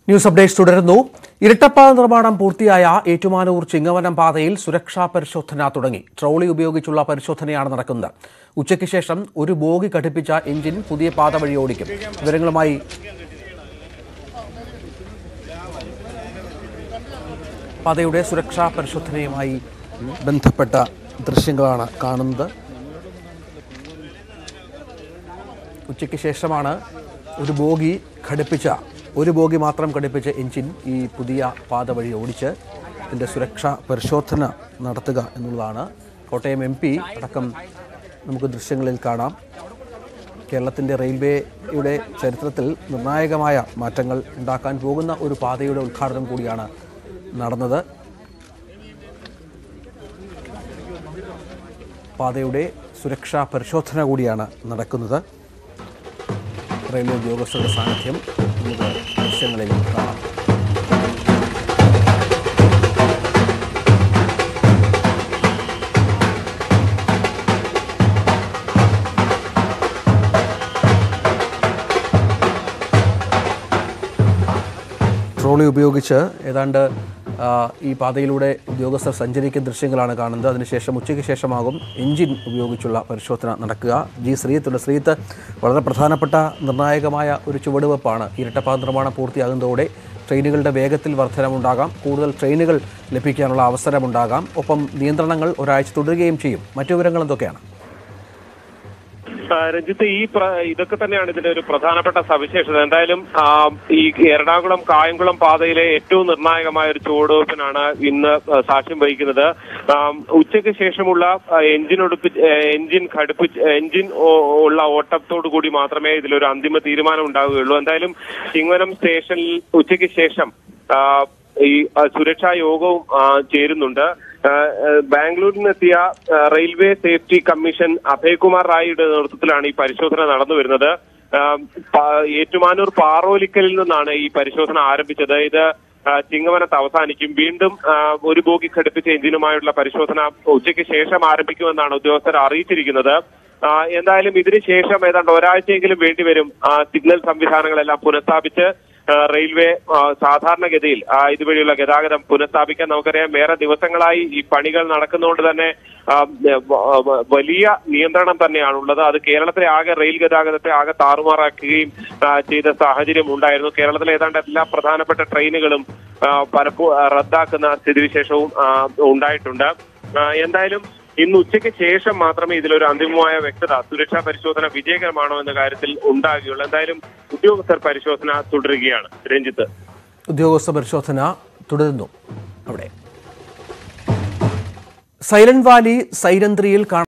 news updates തുടരുന്നു ഇരട്ടപ്പാത നിർമ്മാണം പൂർത്തിയായ ഏറ്റുമാനൂർ ചിങ്ങവനം പാതയിൽ സുരക്ഷാ പരിശോധന തുടങ്ങി ട്രോളി ഉപയോഗിച്ചുള്ള പരിശോധനയാണ് നടക്കുന്നത് ഉച്ചയ്ക്ക് ശേഷം ഒരു ബോഗി ഘടിപ്പിച്ച എഞ്ചിൻ പുതിയ പാത വഴി ഓടിക്കും വിവരങ്ങളുമായി പാതയുടെ സുരക്ഷാ പരിശോധനയുമായി ബന്ധപ്പെട്ട ദൃശ്യങ്ങളാണ് കാണുന്നത് ഉച്ചയ്ക്ക് ശേഷമാണ് ഒരു ബോഗി ഘടിപ്പിച്ച ഒരു ബോഗി മാത്രം ഘടിപ്പിച്ച എഞ്ചിൻ ഈ പുതിയ പാത വഴി ഓടിച്ച് ഇതിൻ്റെ സുരക്ഷാ പരിശോധന നടത്തുക എന്നുള്ളതാണ് കോട്ടയം എം പി അടക്കം നമുക്ക് ദൃശ്യങ്ങളിൽ കാണാം കേരളത്തിൻ്റെ റെയിൽവേയുടെ ചരിത്രത്തിൽ നിർണായകമായ മാറ്റങ്ങൾ ഉണ്ടാക്കാൻ പോകുന്ന ഒരു പാതയുടെ ഉദ്ഘാടനം കൂടിയാണ് നടന്നത് പാതയുടെ സുരക്ഷാ പരിശോധന കൂടിയാണ് നടക്കുന്നത് റെയിൽവേ ഉദ്യോഗസ്ഥരുടെ സാന്നിധ്യം നമുക്ക് ദൃശ്യങ്ങളിൽ കാണാം ട്രോളി ഉപയോഗിച്ച് ഏതാണ്ട് ആ, ഈ പാതയിലൂടെ ഉദ്യോഗസ്ഥർ സഞ്ചരിക്കുന്ന ദൃശ്യങ്ങളാണ് കാണുന്നത് അതിനുശേഷം ഉച്ചയ്ക്ക് ശേഷമാകും എഞ്ചിൻ ഉപയോഗിച്ചുള്ള പരിശോധന നടക്കുക ജി ശ്രീത്തുണ്ട് ശ്രീത്ത് വളരെ പ്രധാനപ്പെട്ട നിർണായകമായ ഒരു ചുവടുവെപ്പാണ് ഇരട്ടപ്പാത നിർമ്മാണം പൂർത്തിയാകുന്നതോടെ ട്രെയിനുകളുടെ വേഗത്തിൽ വർധനമുണ്ടാകാം കൂടുതൽ ട്രെയിനുകൾ ലഭിക്കാനുള്ള അവസരമുണ്ടാകാം ഒപ്പം നിയന്ത്രണങ്ങൾ ഒരാഴ്ച തുടരുകയും ചെയ്യും മറ്റു വിവരങ്ങൾ എന്തൊക്കെയാണ് ആ, രഞ്ജിത്ത് ഈ പ്ര- ഇതൊക്കെ തന്നെയാണ് ഇതിന്റെ ഒരു പ്രധാനപ്പെട്ട സവിശേഷത എന്തായാലും ആ, ഈ എറണാകുളം കായംകുളം പാതയിലെ ഏറ്റവും നിർണായകമായ ഒരു ചുവടുവെപ്പിനാണ് ഇന്ന് ആ, സാക്ഷ്യം വഹിക്കുന്നത് ആ, ഉച്ചയ്ക്ക് ശേഷമുള്ള ആ, എഞ്ചിൻ ഒടുപ്പി ഏ, എഞ്ചിൻ ഘടിപ്പിച്ച് എഞ്ചിൻ ഓ- ഉള്ള ഓട്ടത്തോടു കൂടി മാത്രമേ ഇതിലൊരു അന്തിമ തീരുമാനം ഉണ്ടാവുകയുള്ളൂ എന്തായാലും ചിങ്ങവനം സ്റ്റേഷനിൽ ഉച്ചയ്ക്ക് ശേഷം ആ, ഈ ആ, സുരക്ഷാ യോഗവും ആ, ചേരുന്നുണ്ട് ആ, ആ, ബാംഗ്ലൂരിൽ നിന്നെത്തിയ ആ, റെയിൽവേ സേഫ്റ്റി കമ്മീഷൻ അഭയ്കുമാർ റായിയുടെ നേതൃത്വത്തിലാണ് ഈ പരിശോധന നടന്നു വരുന്നത് ആ, പ- ഏറ്റുമാനൂർ പാറോലിക്കലിൽ നിന്നാണ് ഈ പരിശോധന ആരംഭിച്ചത് ഇത് ആ, ചിങ്ങവനത്ത് അവസാനിക്കും വീണ്ടും ആ, ഒരു ബോഗി ഘടിപ്പിച്ച എഞ്ചിനുമായുള്ള പരിശോധന ഉച്ചയ്ക്ക് ശേഷം ആരംഭിക്കുമെന്നാണ് ഉദ്യോഗസ്ഥർ അറിയിച്ചിരിക്കുന്നത് ആ, എന്തായാലും ഇതിന് ശേഷം ഏതാണ്ട് ഒരാഴ്ചയെങ്കിലും വേണ്ടിവരും ആ, സിഗ്നൽ സംവിധാനങ്ങളെല്ലാം പുനഃസ്ഥാപിച്ച് ആ, റെയിൽവേ ആ, സാധാരണഗതിയിൽ ആ, ഇതുവഴിയുള്ള ഗതാഗതം പുനഃസ്ഥാപിക്കാൻ നമുക്കറിയാം ഏറെ ദിവസങ്ങളായി ഈ പണികൾ നടക്കുന്നതുകൊണ്ട് തന്നെ ആ, വ- വ- വലിയ നിയന്ത്രണം തന്നെയാണുള്ളത് അത് കേരളത്തിലെ ആകെ റെയിൽ ഗതാഗതത്തെ ആകെ താറുമാറാക്കുകയും ആ, ചെയ്ത സാഹചര്യം ഉണ്ടായിരുന്നു കേരളത്തിലെ ഏതാണ്ട് എല്ലാ പ്രധാനപ്പെട്ട ട്രെയിനുകളും പലപ്പോ റദ്ദാക്കുന്ന സ്ഥിതിവിശേഷവും ആ, ഉണ്ടായിട്ടുണ്ട് ആ, എന്തായാലും ഇന്ന് ഉച്ചയ്ക്ക് ശേഷം മാത്രമേ ഇതിലൊരു അന്തിമമായ വ്യക്തത സുരക്ഷാ പരിശോധന വിജയകരമാണോ എന്ന കാര്യത്തിൽ ഉണ്ടാകുകയുള്ളൂ എന്തായാലും ഉദ്യോഗസ്ഥർ പരിശോധന തുടരുകയാണ് രഞ്ജിത്ത് ഉദ്യോഗസ്ഥ പരിശോധന തുടരുന്നു അവിടെ സൈലന്റ് വാലി സൈരന്ത്രിയിൽ കാണാൻ